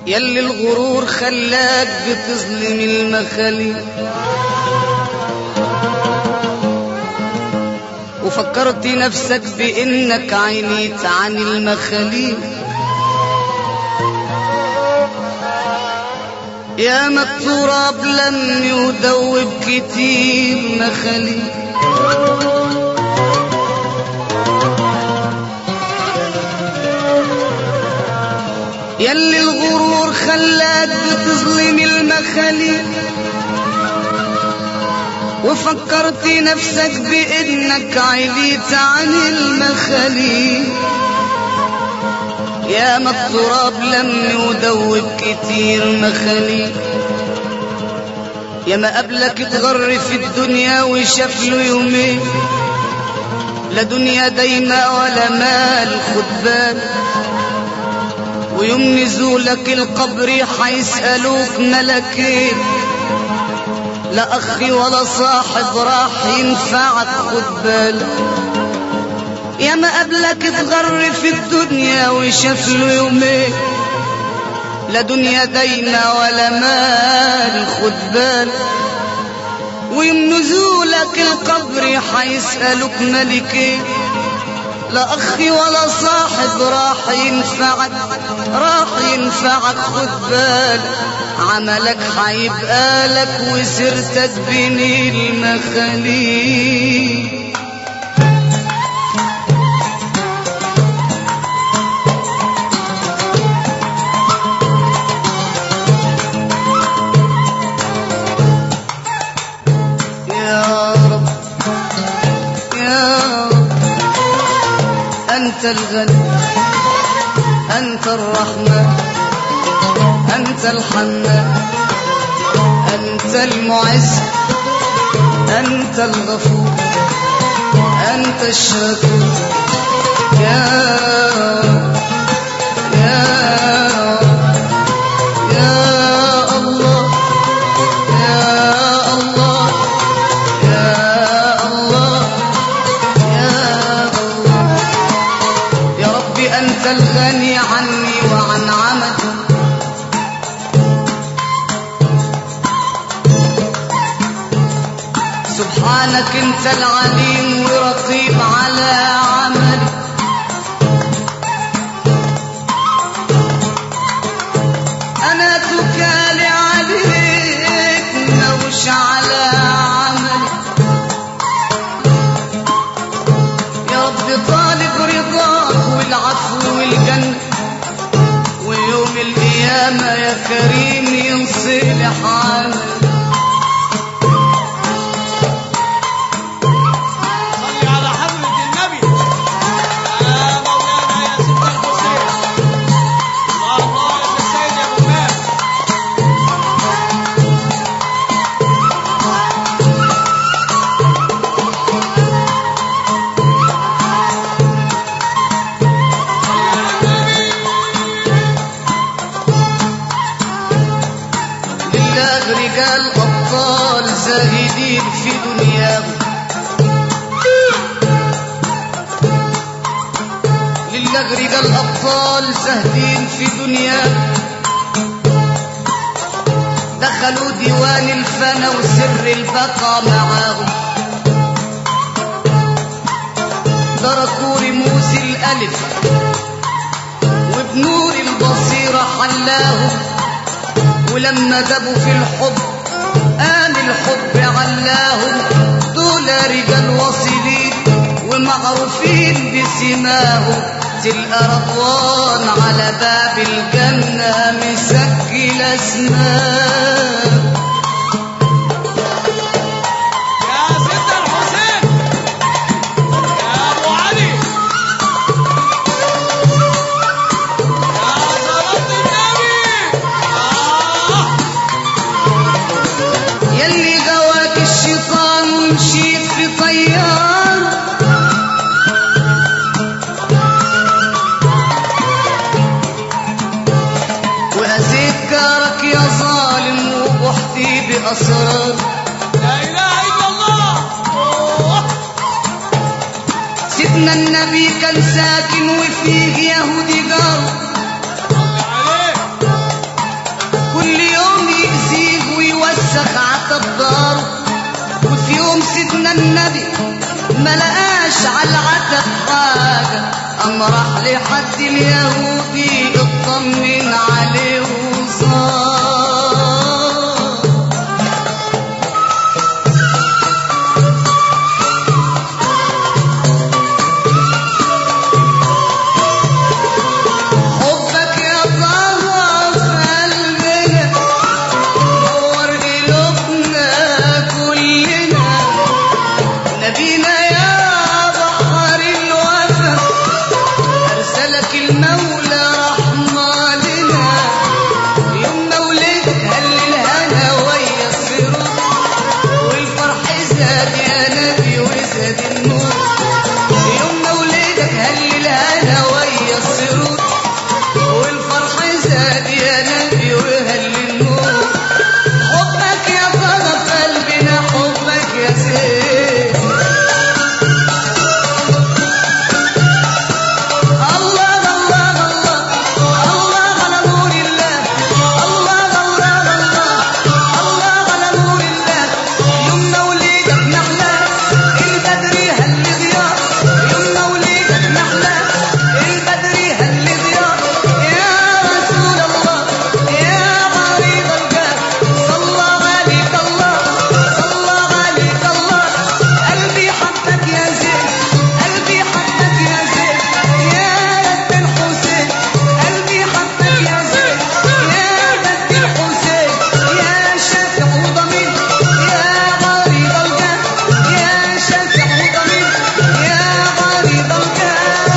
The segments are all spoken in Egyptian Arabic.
يلي الغرور خلاك بتظلم المخاليق وفكرت نفسك بانك عينيت عن المخاليق يا ما التراب لم يدوب كتير مخاليق يلي الغرور خلاك بتظلم المخاليق وفكرت نفسك بانك عليت عن المخاليق يا ما التراب لم يدوب كتير مخاليق يا ما قبلك اتغر في الدنيا وشاف له يومين لا دنيا دايما ولا مال خد بالك ويوم نزولك القبر حيسألوك ملكين لا أخي ولا صاحب راح ينفعك خد بالك يا ما قبلك اتغر في الدنيا وشاف له يومين لا دنيا دايما ولا مال خد بالك ويوم نزولك القبر حيسألوك ملكين لا أخي ولا صاحب راح ينفعك راح ينفعك خد بال عملك حيبقى لك وسيرتك بين المخاليق يا رب يا رب أنت الغني أنت الرحمن أنت الحنان أنت المعز أنت الغفور أنت الشكور يا رب يا رب يا الله يا الله يا الله يا الله يا ربي أنت الغني عني وعن عمدي سبحانك أنت العليم ورقيب على عملي أنا تكالي عليك نوش على عملي يا رب طالب رضاك والعفو والجنة ويوم القيامة يا كريم ينصلح عملي صلي على حضرة النبي يا مولانا يا سيدنا الحسين الله يا السيد يا مولانا لله رجال أبطال زاهدين في دنياهم لله رجال أبطال زاهدين في دنياهم دخلوا ديوان الفنا وسر البقى معاهم تركوا رموز الألف وبنور البصيرة حلاهم ولما دبوا في الحب قام الحب علاهم دول رجال واصلين ومعروفين بسماهم تلقى رضوان على باب الجنة مسجل اسماء يا سيدنا الحسين يا ابو علي يا صلاة النبي آه يلي غواك الشيطان ومشيت في طيار وأزيد كارك يا ظالم وبحتي بأسرار لا اله الا الله أوه. سيدنا النبي كان ساكن وفيه يهودي جار صلي عليه سيدنا النبي ما لقاش على العتب حاجة قام راح لحد اليهودي اطمن عليه وصار حبك يا طه في قلبنا نور قلوبنا كلنا نبينا يا بحر الوفا أرسلك المولى رحمة لنا يوم مولدك هل الهنا ويا السرور والفرح زاد يا نبي وزاد النور يوم مولدك هل الهنا ويا السرور والفرح زاد يا نبي وهل النور حبك يا طرف قلبنا حبك يا سيد الله الله الله الله على نور الله الله الله الله الله على نور الله يوم مولدك نحلى البدر هل ضياء يوم مولدك نحلى البدر هل ضياء يا رسول الله يا عريض الجاه صلى عليك الله صلى عليك الله قلبي حبك يا زين قلبي حبك يا زين يا رد الحسين قلبي حبك يا زين يا رد الحسين يا شافع وضمير يا عريض الجاه يا شافع وضمير يا عريض الجاه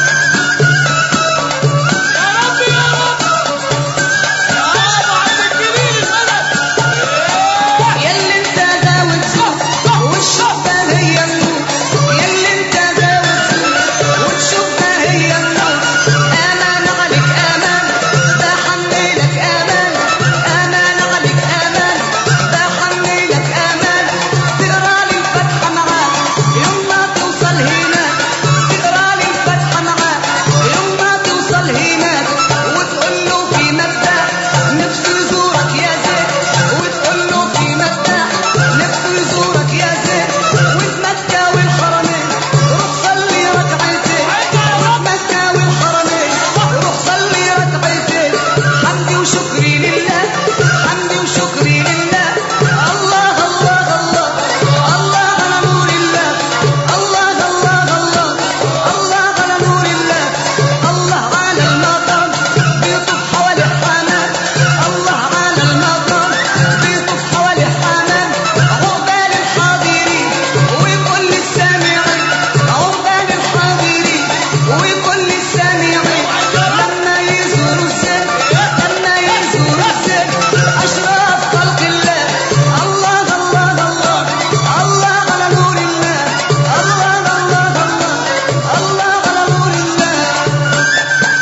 يا رب يا رب يا رب عند الجميل البلد ياللي انت غاوي تشوف والشوفة هي النور ياللي انت غاوي تشوف والشوفة هي النور امان عليك امان بحملك امان امان عليك امان بحملك امان تقرا لي الفتحة معاك يوم ما توصل هناك تقرا لي الفتحة معاك يوم ما توصل هناك وتقول له في مبدأ نفسي يزورك يا زين وتقول له في مبدأ نفسي يزورك يا زين وفي مكة والحرمين روح صلي ركعتين مكة والحرمين روح صلي ركعتين حمدي وشكري لله حمدي وشكري لله الله الله الله الله على نور الله الله الله الله الله على نور الله الله على المقام بيطوف حوالي الحمام الله على المقام بيطوف حوالي الحمام عقبال الحاضرين وكل السامعين عقبال الحاضرين وكل السامعين لما يزوروا الزين لما يزوروا الزين أشراف خلق الله الله الله الله الله على نور الله الله الله الله الله على نور الله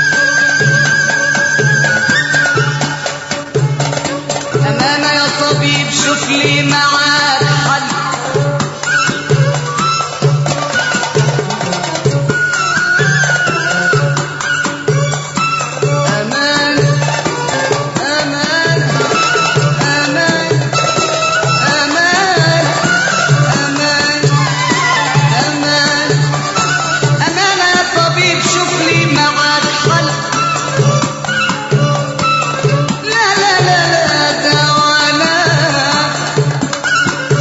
أمانة يا طبيب شوف لي معاك حل أمان أمان أمان أمان أمان أمان أمانة يا طبيب شوف لي معاك حل لا لا لا لا دوانا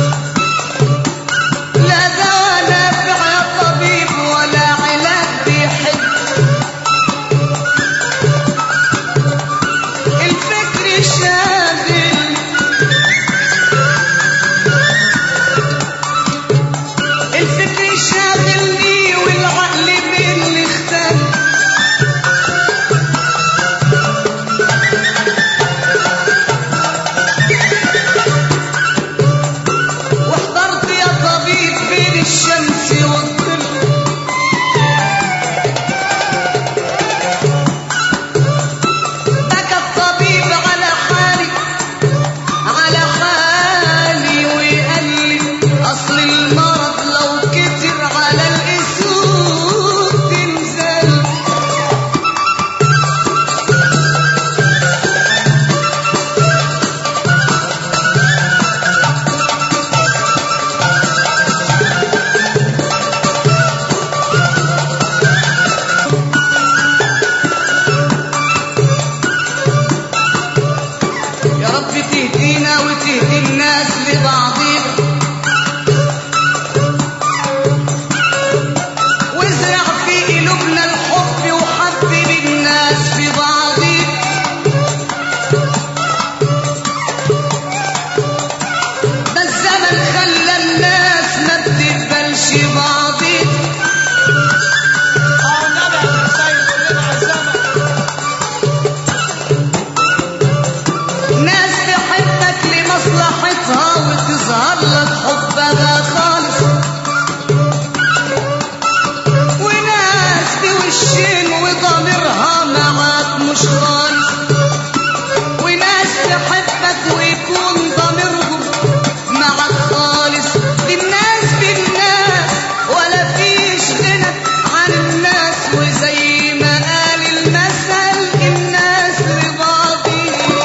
معهوش خالص وناس تحبك ويكون ضميرهم معك خالص الناس بالناس ولا فيش غنى عن الناس وزي ما قال المثل الناس لبعضهم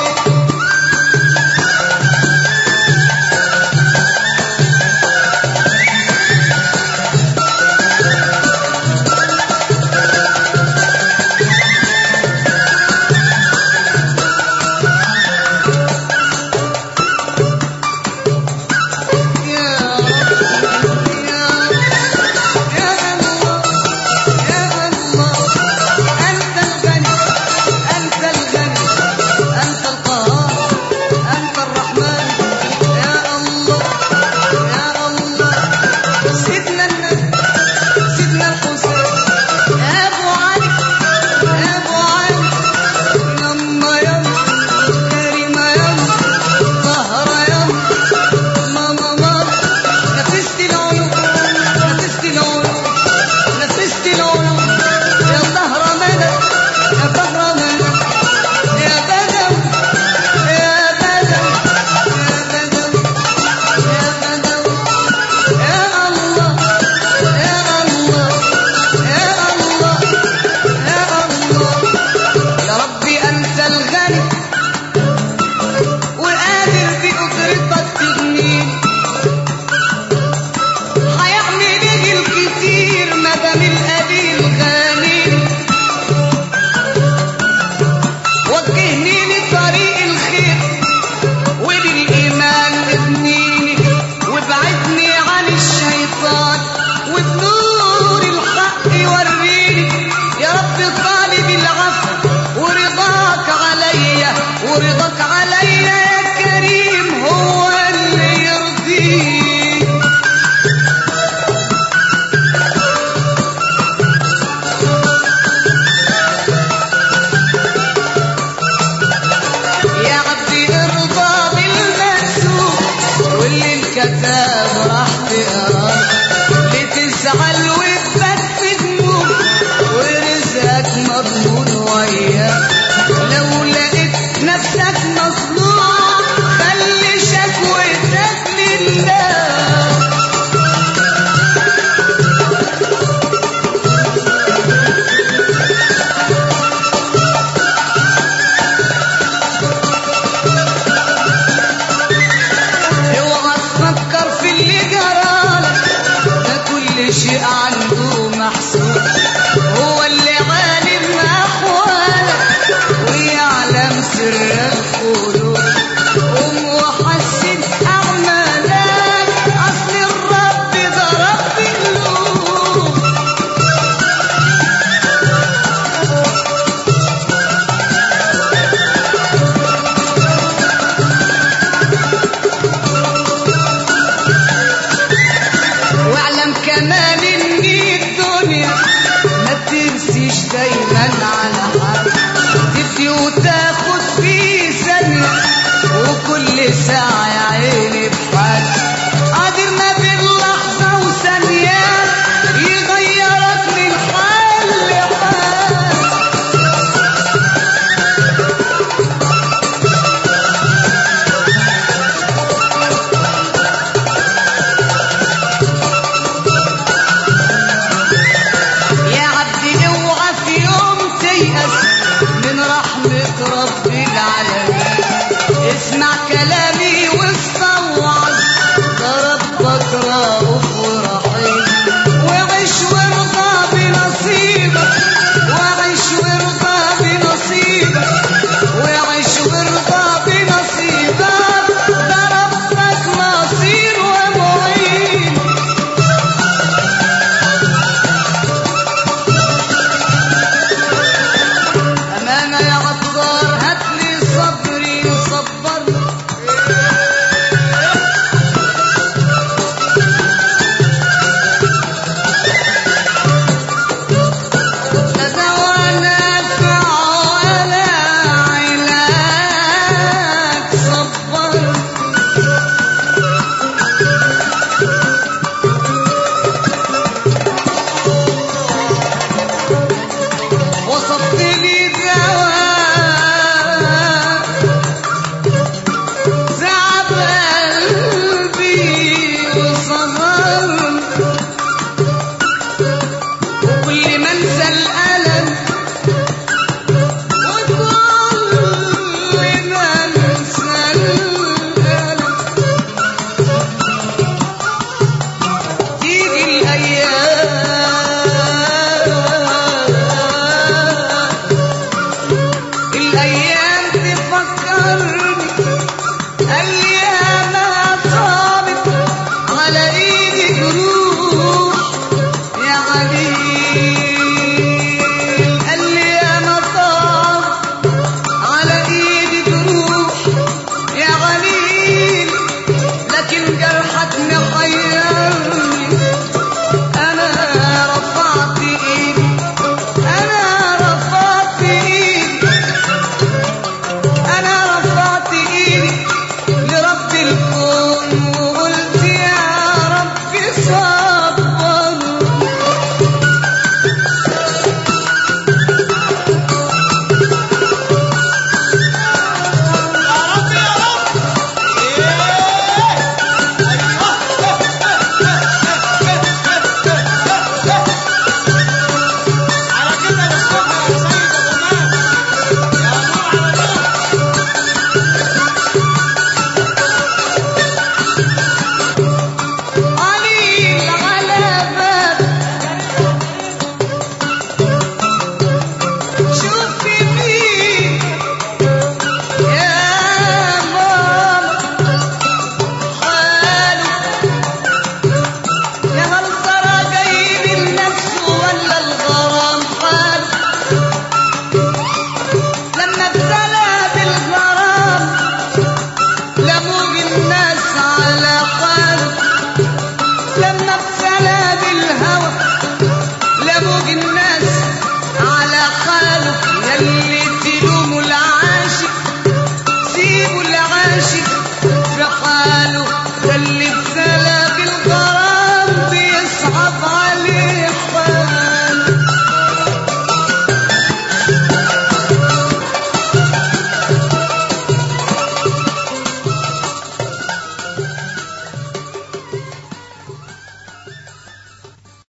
يا رب يا يا الله يا الله أنت الغني أنت الغني أنت القهار أنت الرحمن يا الله يا الله سيدنا النبي سيدنا الحسين يا أبو علي يا أبو علي يما يما كريمة يما طهرة يما ماما ماما نفست العيون نفست العيون نفست العيون يا طهرة مدى يا طهرة مدى يا بدو يا بدو يا بدو يا بدو يا الله يا الله يا الله يا الله يا ربي أنت الغني وقادر بقدرتك تغنيني هيعمل ايه الكتير ما دام القليل غنيني وجهني لطريق الخير وبالايمان ابنيني وابعدني عن الشيطان وبنور الحق وريني يا رب طالب العفو ورضاك عليا ورضاك عليا يا كريم هو اللي يرضيك يا عبدي ارضى بالمكسور واللي الكتاب راح تقراه لتزعل وتبكي دموع ورزقك مضمون وياك لو لقيت نفسك مظلوم خلي شكوتك لله اوعى تفكر في اللي جرالك ده كل شيء عنده محسوب هو اللي عالم احوالك ويعلم سر القلوب قوم وحسن اعمالك اصل الرب ده رب القلوب واعلم كمان ان الدنيا ما تمسيش دايما على حال تدي وتاخد في ثانية وكل ساعة يا عيني بحال قادر ما بين لحظة وثانية يغيرك من حال لحال يا عبدي اوعى في يوم تيأس من رحمة رب العالمين اسمع كلامي واستوعظ ده ربك رؤوف ورحيم وعيش وارضى بنصيبك وعيش وارضى بنصيبك وعيش وارضى بنصيبك ده ربك نصير ومعين أمانة يا عطار هاتلي صبري صبرني لا دواء نافع ولا علاج صبرني وصفت لي